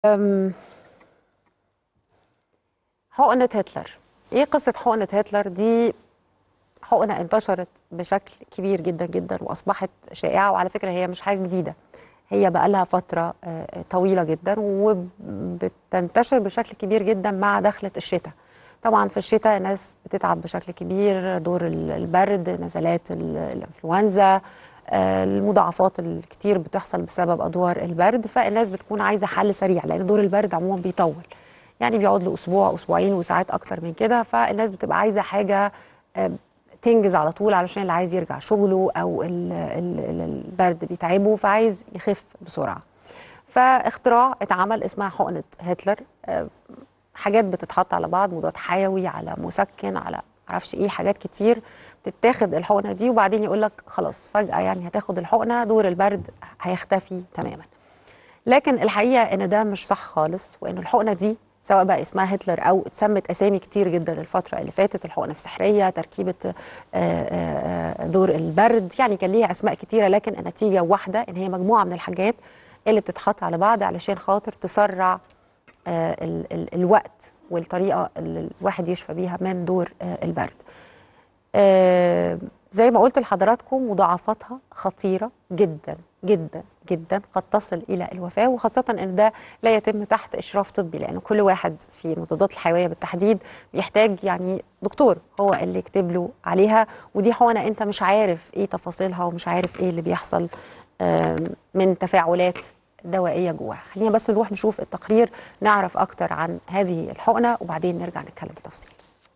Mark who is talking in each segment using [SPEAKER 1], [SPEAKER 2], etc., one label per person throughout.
[SPEAKER 1] أم، حقنة هتلر ايه قصة حقنة هتلر دي حقنة انتشرت بشكل كبير جدا جدا واصبحت شائعة وعلى فكرة هي مش حاجة جديدة هي بقالها فترة آه، طويلة جدا وبتنتشر بشكل كبير جدا مع دخلة الشتاء طبعا في الشتاء الناس بتتعب بشكل كبير دور ال- البرد نزلات ال- الانفلونزا آه، المضاعفات الكتير بتحصل بسبب ادوار البرد فالناس بتكون عايزه حل سريع لان دور البرد عموما بيطول يعني بيقعد له اسبوع اسبوعين وساعات اكتر من كده فالناس بتبقى عايزه حاجه آه، تنجز على طول علشان اللي عايز يرجع شغله او ال- ال- ال- البرد بيتعبه فعايز يخف بسرعه فاختراع اتعمل اسمها حقنه هتلر آه، حاجات بتتحط على بعض مضاد حيوي على مسكن على معرفش ايه حاجات كتير بتتاخد الحقنه دي وبعدين يقول لك خلاص فجاه يعني هتاخد الحقنه دور البرد هيختفي تماما لكن الحقيقه ان ده مش صح خالص وان الحقنه دي سواء بقى اسمها هتلر او اتسمت اسامي كتير جدا الفتره اللي فاتت الحقنه السحريه تركيبه آه، آه، آه، دور البرد يعني كان ليها اسماء كتيره لكن النتيجه واحده ان هي مجموعه من الحاجات اللي بتتحط على بعض علشان خاطر تسرع آه، ال- ال- الوقت والطريقه اللي الواحد يشفى بيها من دور آه، البرد آه، زي ما قلت لحضراتكم مضاعفاتها خطيره جدا جدا جدا قد تصل الى الوفاه وخاصه ان ده لا يتم تحت اشراف طبي لان كل واحد في المضادات الحيويه بالتحديد بيحتاج يعني دكتور هو اللي يكتب له عليها ودي حقنه انت مش عارف ايه تفاصيلها ومش عارف ايه اللي بيحصل آم، من تفاعلات دوائيه جواها خلينا بس نروح نشوف التقرير نعرف اكتر عن هذه الحقنه وبعدين نرجع نتكلم بتفصيل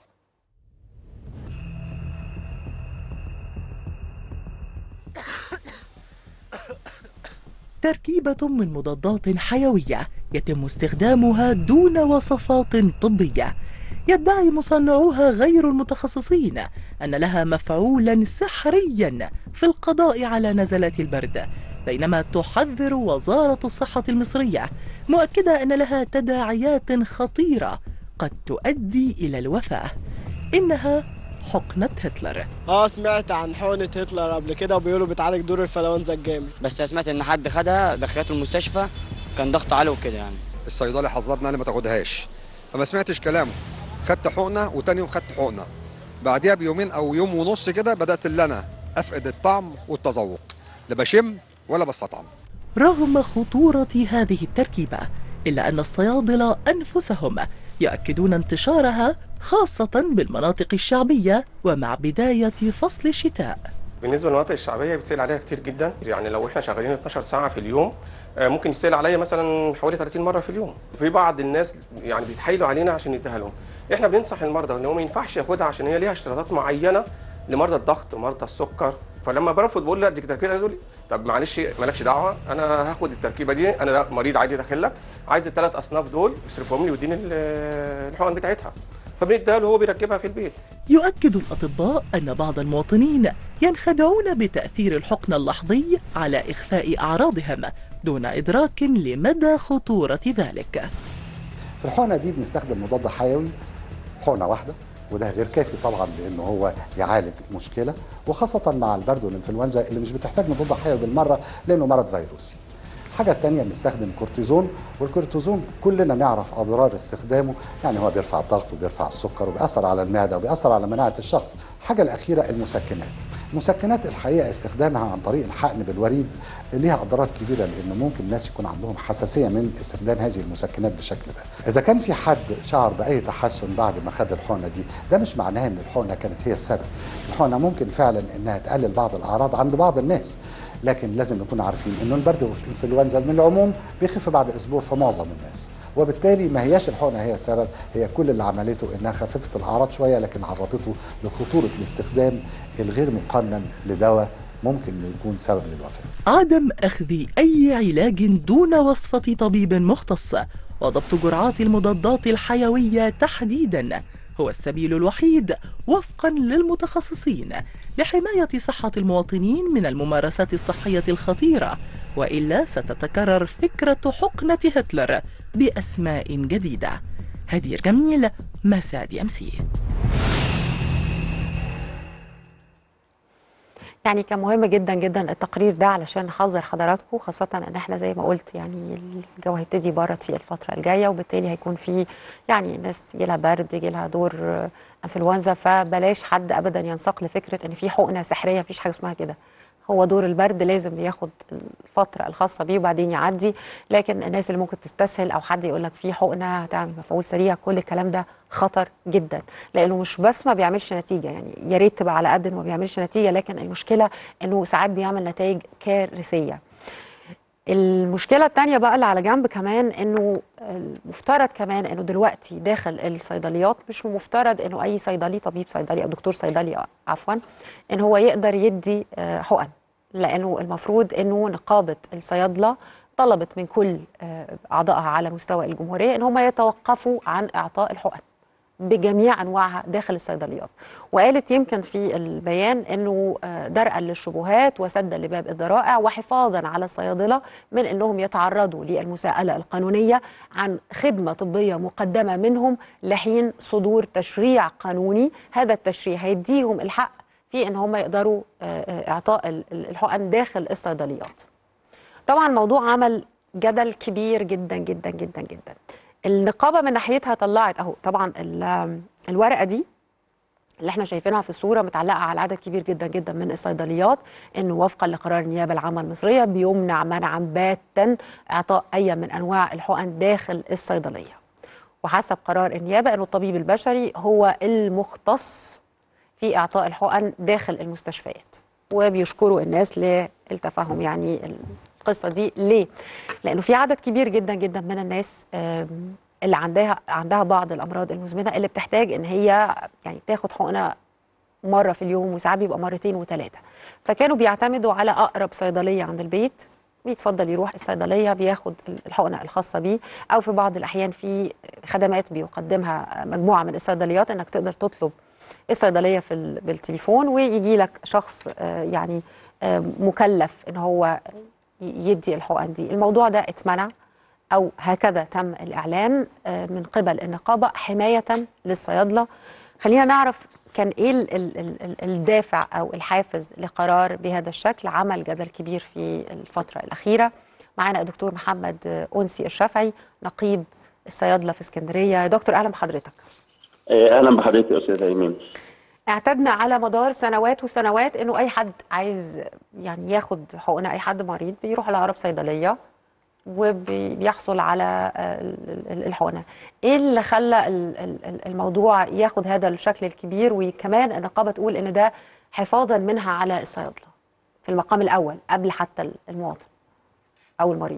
[SPEAKER 2] تركيبة من مضادات حيوية يتم استخدامها دون وصفات طبية يدعي مصنعوها غير المتخصصين أن لها مفعولا سحريا في القضاء على نزلات البرد بينما تحذر وزارة الصحة المصرية مؤكدة أن لها تداعيات خطيرة قد تؤدي إلى الوفاة إنها حقنة هتلر
[SPEAKER 3] اه سمعت عن حقنة هتلر قبل كده وبيقولوا بتعالج دور الفلونزا الجامد
[SPEAKER 4] بس سمعت ان حد خدها دخلته المستشفى كان ضغط عالي وكده يعني
[SPEAKER 5] الصيدلي حذرنا انا ما تاخدهاش فما سمعتش كلامه خدت حقنه وتاني يوم خدت حقنه بعديها بيومين او يوم ونص كده بدات اللي انا افقد الطعم والتذوق لا بشم ولا بستطعم
[SPEAKER 2] رغم خطورة هذه التركيبة إلا أن الصيادلة أنفسهم يؤكدون انتشارها خاصة بالمناطق الشعبية ومع بداية فصل الشتاء
[SPEAKER 6] بالنسبه للمناطق الشعبيه بتسال عليها كتير جدا يعني لو احنا شغالين 12 ساعه في اليوم آه، ممكن يسال عليا مثلا حوالي 30 مره في اليوم في بعض الناس يعني بيتحايلوا علينا عشان نديها لهم احنا بننصح المرضى ان هو ما ينفعش ياخدها عشان هي ليها اشتراطات معينه لمرضى الضغط ومرضى السكر فلما برفض بقول لا دي تركيبه يقول لي طب معلش مالكش دعوه انا هاخد التركيبه دي انا لا مريض عادي داخل لك عايز الثلاث اصناف دول يصرفهم لي ويديني ال- الحقن بتاعتها فبنديها له وهو بيركبها في البيت
[SPEAKER 2] يؤكد الأطباء أن بعض المواطنين ينخدعون بتأثير الحقن اللحظي على إخفاء أعراضهم دون إدراك لمدى خطورة ذلك
[SPEAKER 7] في الحقنه دي بنستخدم مضاد حيوي حقنه واحده وده غير كافي طبعا لانه هو يعالج مشكله وخاصه مع البرد والانفلونزا اللي مش بتحتاج مضاد حيوي بالمره لانه مرض فيروسي. الحاجه الثانيه بنستخدم كورتيزون والكورتيزون كلنا نعرف اضرار استخدامه يعني هو بيرفع الضغط وبيرفع السكر وبيأثر على المعده وبيأثر على مناعه الشخص. الحاجه الاخيره المسكنات. المسكنات الحقيقه استخدامها عن طريق الحقن بالوريد ليها اضرار كبيره لان ممكن الناس يكون عندهم حساسيه من استخدام هذه المسكنات بالشكل ده. اذا كان في حد شعر باي تحسن بعد ما خد الحقنه دي، ده مش معناه ان الحقنه كانت هي السبب. الحقنه ممكن فعلا انها تقلل بعض الاعراض عند بعض الناس. لكن لازم نكون عارفين انه البرد والانفلونزا من العموم بيخف بعد اسبوع في معظم الناس. وبالتالي ما هياش الحقنه هي السبب هي كل اللي عملته انها خففت الاعراض شويه لكن عرضته لخطوره الاستخدام الغير مقنن لدواء ممكن انه يكون سبب للوفاه.
[SPEAKER 2] عدم أخذ أي علاج دون وصفة طبيب مختص وضبط جرعات المضادات الحيوية تحديدا هو السبيل الوحيد وفقا للمتخصصين لحماية صحة المواطنين من الممارسات الصحية الخطيرة وإلا ستتكرر فكرة حقنة هتلر بأسماء جديدة هدير جميل مساد أمسي
[SPEAKER 1] يعني كان مهم جدا جدا التقرير ده علشان نحذر حضراتكم خاصة ان احنا زي ما قلت يعني الجو هيبتدي يبرد في الفترة الجاية وبالتالي هيكون في يعني الناس يجيلها برد يجيلها دور آه، انفلونزا فبلاش حد ابدا ينساق لفكرة ان في حقنة سحرية مفيش حاجة اسمها كده هو دور البرد لازم ياخد الفترة الخاصة بيه وبعدين يعدي لكن الناس اللي ممكن تستسهل أو حد يقول لك في حقنة هتعمل مفعول سريع كل الكلام ده خطر جدا لأنه مش بس ما بيعملش نتيجة يعني يا ريت تبقى على قد إنه ما بيعملش نتيجة لكن المشكلة إنه ساعات بيعمل نتائج كارثية المشكلة التانية بقى اللي على جنب كمان انه المفترض كمان انه دلوقتي داخل الصيدليات مش مفترض انه اي صيدلي طبيب صيدلي او دكتور صيدلي عفوا ان هو يقدر يدي آه، حقن لانه المفروض انه نقابة الصيادلة طلبت من كل آه، اعضائها على مستوى الجمهورية ان هم يتوقفوا عن اعطاء الحقن بجميع انواعها داخل الصيدليات وقالت يمكن في البيان انه آه، درءا للشبهات وسدا لباب الذرائع وحفاظا على الصيادله من انهم يتعرضوا للمساءله القانونيه عن خدمه طبيه مقدمه منهم لحين صدور تشريع قانوني هذا التشريع هيديهم الحق في ان هم يقدروا آه، آه، اعطاء ال- ال- الحقن داخل الصيدليات طبعا الموضوع عمل جدل كبير جدا جدا جدا جدا النقابه من ناحيتها طلعت اهو طبعا ال- الورقه دي اللي احنا شايفينها في الصوره متعلقه على عدد كبير جدا جدا من الصيدليات انه وفقا لقرار النيابه العامه المصريه بيمنع منعا باتا اعطاء اي من انواع الحقن داخل الصيدليه وحسب قرار النيابه انه الطبيب البشري هو المختص في اعطاء الحقن داخل المستشفيات وبيشكروا الناس للتفهم يعني القصه دي ليه؟ لانه في عدد كبير جدا جدا من الناس آم، اللي عندها عندها بعض الامراض المزمنه اللي بتحتاج ان هي يعني تاخد حقنه مره في اليوم وساعات بيبقى مرتين وثلاثه فكانوا بيعتمدوا على اقرب صيدليه عند البيت بيتفضل يروح الصيدليه بياخد الحقنه الخاصه بيه او في بعض الاحيان في خدمات بيقدمها مجموعه من الصيدليات انك تقدر تطلب الصيدليه في ال- بالتليفون ويجي لك شخص آه، يعني آه، مكلف ان هو ي- يدي الحقن دي الموضوع ده اتمنع او هكذا تم الاعلان آه، من قبل النقابه حمايه للصيادله خلينا نعرف كان ايه ال ال ال ال الدافع او الحافز لقرار بهذا الشكل عمل جدل كبير في الفتره الاخيره معانا الدكتور محمد آه، انسي الشافعي نقيب الصيادله في اسكندريه يا دكتور اهلا بحضرتك
[SPEAKER 8] آه، اهلا بحضرتك يا استاذ ايمن
[SPEAKER 1] اعتدنا على مدار سنوات وسنوات انه اي حد عايز يعني ياخد حقنه اي حد مريض بيروح لاقرب صيدليه وبيحصل على آه، ال- ال- الحقنه ايه اللي خلى ال- ال- ال- الموضوع ياخد هذا الشكل الكبير وكمان النقابه تقول ان ده حفاظا منها على الصيادله في المقام الاول قبل حتى المواطن او المريض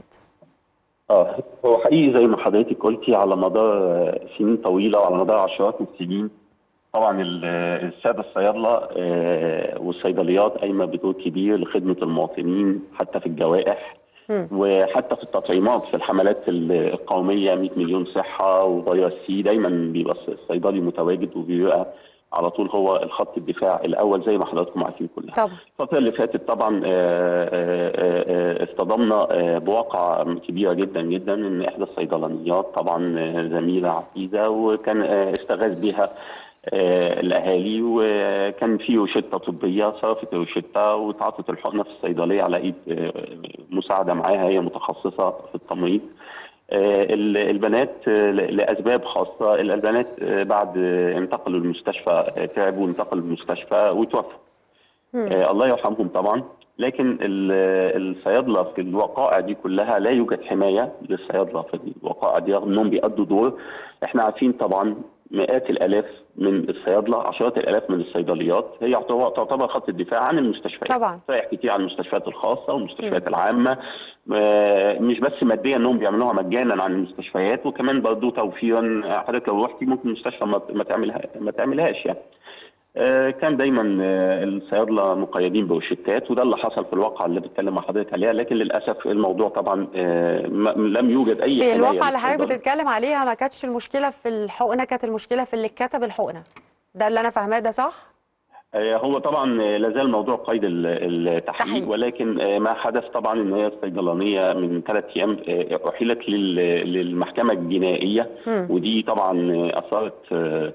[SPEAKER 8] اه هو حقيقي زي ما حضرتك قلتي على مدار آه، سنين طويله وعلى مدار عشرات من السنين طبعا ال- آه، الساده الصيادله آه، والصيدليات قايمه بدور كبير لخدمه المواطنين حتى في الجوائح وحتى في التطعيمات في الحملات ال- القوميه 100 مليون صحه وفيروس سي دايما بيبقى الصيدلي متواجد وبيبقى على طول هو الخط الدفاع الاول زي ما حضراتكم عارفين كلها
[SPEAKER 1] طبعا
[SPEAKER 8] الفترة اللي فاتت طبعا آه، آه، آه، اصطدمنا آه، بواقعة كبيرة جدا جدا ان احدى الصيدلانيات طبعا آه، زميلة عزيزة وكان آه، استغاث بها آه، الاهالي وكان في روشته طبيه صرفت الروشته واتعطت الحقنه في الصيدليه على ايد آه، مساعده معاها هي متخصصه في التمريض آه، ال- البنات آه، ل- لاسباب خاصه البنات آه، بعد آه، انتقلوا المستشفى آه، تعبوا وانتقلوا المستشفى وتوفوا آه، الله يرحمهم طبعا لكن ال- الصيادله في الوقائع دي كلها لا يوجد حمايه للصيادله في الوقائع دي رغم انهم بيأدوا دور احنا عارفين طبعا مئات الالاف من الصيادله عشرات الالاف من الصيدليات هي يعتبر تعتبر خط الدفاع عن المستشفيات
[SPEAKER 1] طبعا.
[SPEAKER 8] صحيح كتير عن المستشفيات الخاصه والمستشفيات العامه آه، مش بس ماديا انهم بيعملوها مجانا عن المستشفيات وكمان برضه توفيرا حضرتك لو رحتي ممكن المستشفى ما ما تعملها ما تعملهاش يعني آه، كان دايما آه، الصيادله مقيدين بروشتات وده اللي حصل في الواقعه اللي بتكلم مع حضرتك عليها لكن للاسف الموضوع طبعا آه، ما- لم يوجد اي
[SPEAKER 1] في
[SPEAKER 8] حماية
[SPEAKER 1] الواقع اللي حضرتك
[SPEAKER 8] للصيدلة.
[SPEAKER 1] بتتكلم عليها ما كانتش المشكله في الحقنه كانت المشكله في اللي كتب الحقنه ده اللي انا فاهماه ده صح
[SPEAKER 8] آه، هو طبعا آه، لازال موضوع قيد ال- التحقيق
[SPEAKER 1] تحقيق.
[SPEAKER 8] ولكن آه، ما حدث طبعا ان هي الصيدلانيه من ثلاث ايام آه، احيلت لل- للمحكمه الجنائيه ودي طبعا آه، اثارت آه،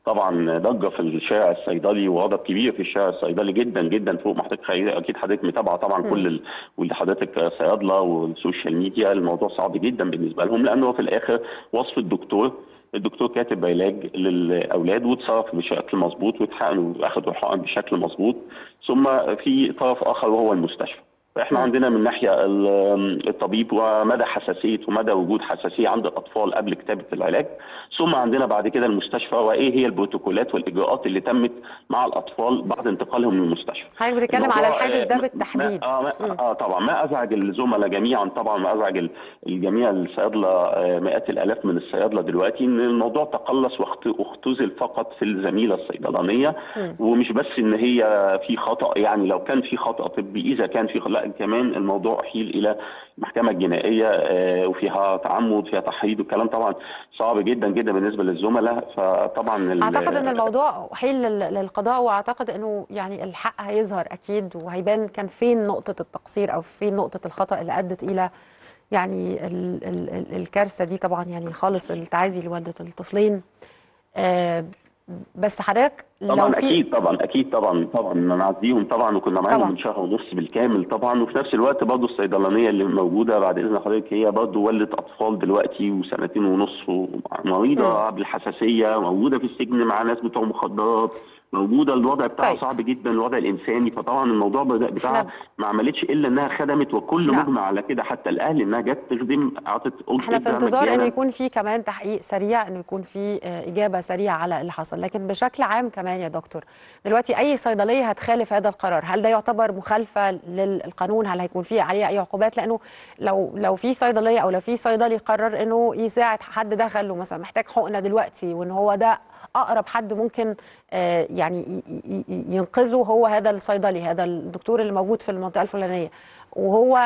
[SPEAKER 8] طبعا ضجه في الشارع الصيدلي وغضب كبير في الشارع الصيدلي جدا جدا فوق ما حضرتك خير اكيد حضرتك متابعه طبعا كل ال... واللي حضرتك صيادله والسوشيال ميديا الموضوع صعب جدا بالنسبه لهم لانه هو في الاخر وصف الدكتور الدكتور كاتب علاج للاولاد واتصرف بشكل مظبوط واتحقن واخدوا الحقن بشكل مظبوط ثم في طرف اخر وهو المستشفى فاحنا عندنا من ناحيه ال- الطبيب ومدى حساسيه ومدى وجود حساسيه عند الاطفال قبل كتابه العلاج ثم عندنا بعد كده المستشفى وايه هي البروتوكولات والاجراءات اللي تمت مع الاطفال بعد انتقالهم من المستشفى
[SPEAKER 1] حضرتك بتتكلم على
[SPEAKER 8] الموضوع،
[SPEAKER 1] الحادث
[SPEAKER 8] آه،
[SPEAKER 1] ده
[SPEAKER 8] ما-
[SPEAKER 1] بالتحديد
[SPEAKER 8] ما اه, ما آه طبعا ما ازعج الزملاء جميعا طبعا ما ازعج ال- الجميع الصيادله آه، مئات الالاف من الصيادله دلوقتي ان الموضوع تقلص واخت- واختزل فقط في الزميله الصيدلانيه ومش بس ان هي في خطا يعني لو كان في خطا طبي اذا كان في لا كمان الموضوع احيل الى المحكمه الجنائيه آه، وفيها تعمد فيها تحريض والكلام طبعا صعب جدا جدا بالنسبه للزملاء فطبعا ال-
[SPEAKER 1] اعتقد ان الموضوع حيل لل- للقضاء واعتقد انه يعني الحق هيظهر اكيد وهيبان كان فين نقطه التقصير او فين نقطه الخطا اللي ادت الى يعني ال ال ال الكارثه دي طبعا يعني خالص التعازي لوالده الطفلين آه بس حضرتك لو
[SPEAKER 8] طبعا
[SPEAKER 1] في
[SPEAKER 8] اكيد طبعا اكيد طبعا طبعا نعزيهم طبعا وكنا معاهم
[SPEAKER 1] طبعا.
[SPEAKER 8] من شهر ونص بالكامل طبعا وفي نفس الوقت برضه الصيدلانيه اللي موجوده بعد اذن حضرتك هي برضه ولدت اطفال دلوقتي وسنتين ونص ومريضه بالحساسيه موجوده في السجن مع ناس بتوع مخدرات موجوده الوضع بتاعها
[SPEAKER 1] طيب.
[SPEAKER 8] صعب جدا الوضع الانساني فطبعا الموضوع بدأ بتاعها
[SPEAKER 1] إحنا-
[SPEAKER 8] ما عملتش الا انها خدمت وكل
[SPEAKER 1] نعم.
[SPEAKER 8] مجمع على كده حتى الاهل انها جت تخدم اعطت
[SPEAKER 1] احنا في
[SPEAKER 8] ابنها
[SPEAKER 1] انتظار انه
[SPEAKER 8] مجانا.
[SPEAKER 1] يكون في كمان تحقيق سريع انه يكون في آه، اجابه سريعه على اللي حصل لكن بشكل عام كمان يا دكتور دلوقتي اي صيدليه هتخالف هذا القرار هل ده يعتبر مخالفه للقانون هل هيكون في عليه اي عقوبات لانه لو لو في صيدليه او لو في صيدلي قرر انه يساعد حد دخل له مثلا محتاج حقنه دلوقتي وان هو ده اقرب حد ممكن آه، يعني ي- ي- ي- ينقذه هو هذا الصيدلي هذا الدكتور اللي موجود في المنطقه الفلانيه وهو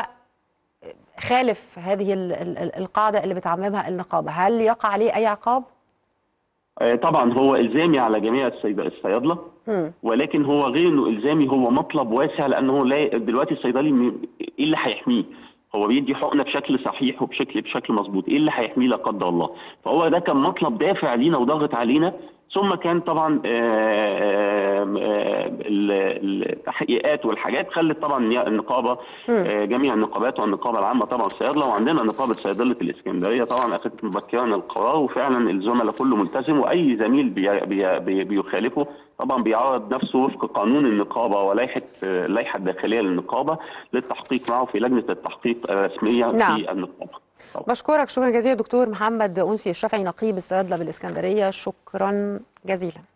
[SPEAKER 1] خالف هذه ال- ال- ال- القاعدة اللي بتعممها النقابة هل يقع عليه أي عقاب؟
[SPEAKER 8] آه، طبعا هو الزامي على جميع الصيد- الصيادله ولكن هو غير انه الزامي هو مطلب واسع لانه لا دلوقتي الصيدلي م- ايه اللي هيحميه؟ هو بيدي حقنه بشكل صحيح وبشكل بشكل مظبوط، ايه اللي هيحميه لا قدر الله؟ فهو ده كان مطلب دافع لينا وضغط علينا ثم كان طبعا آه، آه، آه، ال- التحقيقات والحاجات خلت طبعا النقابه آه، جميع النقابات والنقابه العامه طبعا الصيادله وعندنا نقابه صيدله الاسكندريه طبعا اخذت مبكرا القرار وفعلا الزملاء كله ملتزم واي زميل بي بي بي بيخالفه طبعا بيعرض نفسه وفق قانون النقابه ولائحه آه، اللائحه الداخليه للنقابه للتحقيق معه في لجنه التحقيق الرسميه
[SPEAKER 1] نعم.
[SPEAKER 8] في النقابه طبعا.
[SPEAKER 1] بشكرك شكرا جزيلا دكتور محمد أنسي الشافعي نقيب الصيادلة بالإسكندرية شكرا جزيلا